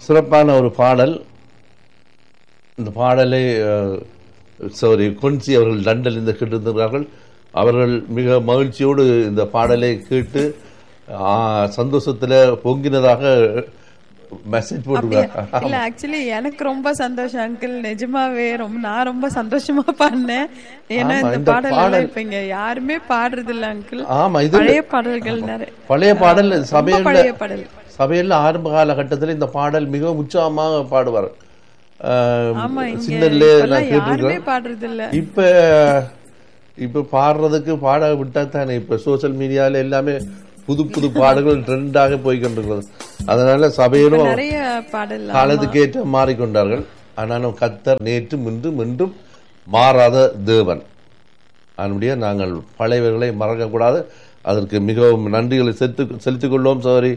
சிறப்பான ஒரு பாடல் இந்த பாடலை சாரி கொன்சி அவர்கள் லண்டனில் இருந்து கேட்டிருந்தார்கள் அவர்கள் மிக மகிழ்ச்சியோடு இந்த பாடலை கேட்டு ஆ, சந்தோஷத்துல பொங்கினதாக மெசேஜ் போட்டுருக்காங்க இல்ல ஆக்சுவலி எனக்கு ரொம்ப சந்தோஷம் அங்கிள் நிஜமாவே ரொம்ப நான் ரொம்ப சந்தோஷமா பாடினேன் ஏன்னா ஆமா, இந்த இந்த பாடல் பாடல் எல்லாம் இப்ப இங்க யாருமே பாடுறது இல்ல அங்கிள் ஆமா இது பழைய பாடல்கள் நிறைய பழைய பாடல் ரொம்ப சபையில் பழைய பாடல் சபையில் ஆரம்ப காலகட்டத்தில் இந்த பாடல் மிகவும் உற்சாகமாக பாடுவார் ஆஹ், ஆமா இங்க சின்னல்ல இப்பெல்லாம் நான் யாருமே கேட்டிருக்கேன் பாடுறது இல்ல இப்ப இப்ப பாடுறதுக்கு பாட விட்டா தானே இப்ப சோஷியல் மீடியால எல்லாமே புது புது பாடல்கள் ட்ரெண்டாக போய்கொண்டிருக்கிறது அதனால சபையிலும் நிறைய பாடல் காலத்துக்கேற்ற மாறிக்கொண்டார்கள் ஆனாலும் கத்தர் நேற்றும் இன்றும் இன்றும் மாறாத தேவன் அதனுடைய நாங்கள் பழையவர்களை மறக்கக்கூடாது அதற்கு மிகவும் நன்றிகளை செலுத்து செலுத்திக் கொள்வோம் சோரி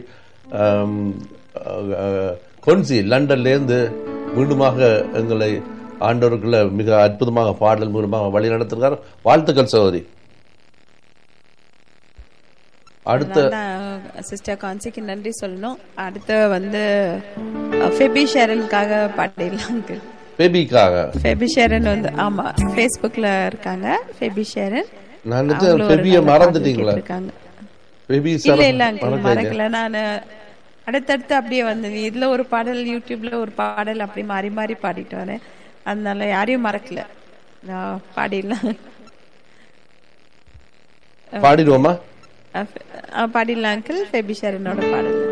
கொன்சி லண்டன்லேருந்து மீண்டுமாக எங்களை ஆண்டவருக்குள்ள மிக அற்புதமாக பாடல் மூலமாக வழி நடத்துகிறார் வாழ்த்துக்கள் சகோதரி அடுத்த சிஸ்டர் கான்சிக்கு நன்றி சொல்லணும் அடுத்து வந்து ஃபெபி ஷேரனுக்காக பாடிடலாம் அங்கிள் பேபிக்காக ஃபெபி ஷேரன் வந்து ஆமா ஃபேஸ்புக்ல இருக்காங்க ஃபெபி ஷேரன் நான் நினைச்சேன் அவங்களும் ஒரு பெபியை நல்ல மறந்துட்டீங்களா பாடல் கேட்டிருக்காங்க. பேபி இல்ல இல்ல அங்கிள் மறக்கல நான் அடுத்தடுத்து அப்படியே வந்தது இதுல ஒரு பாடல் யூடியூப்ல ஒரு பாடல் அப்படி மாறி மாறி பாடிட்டு வரேன் அதனால யாரையும் மறக்கல நான் பாடிடலாம் பாடிடுவோமா அஹ், அஹ், பாடிடலாம் அங்கிள் ஃபெபி ஷேரனோட பாடல்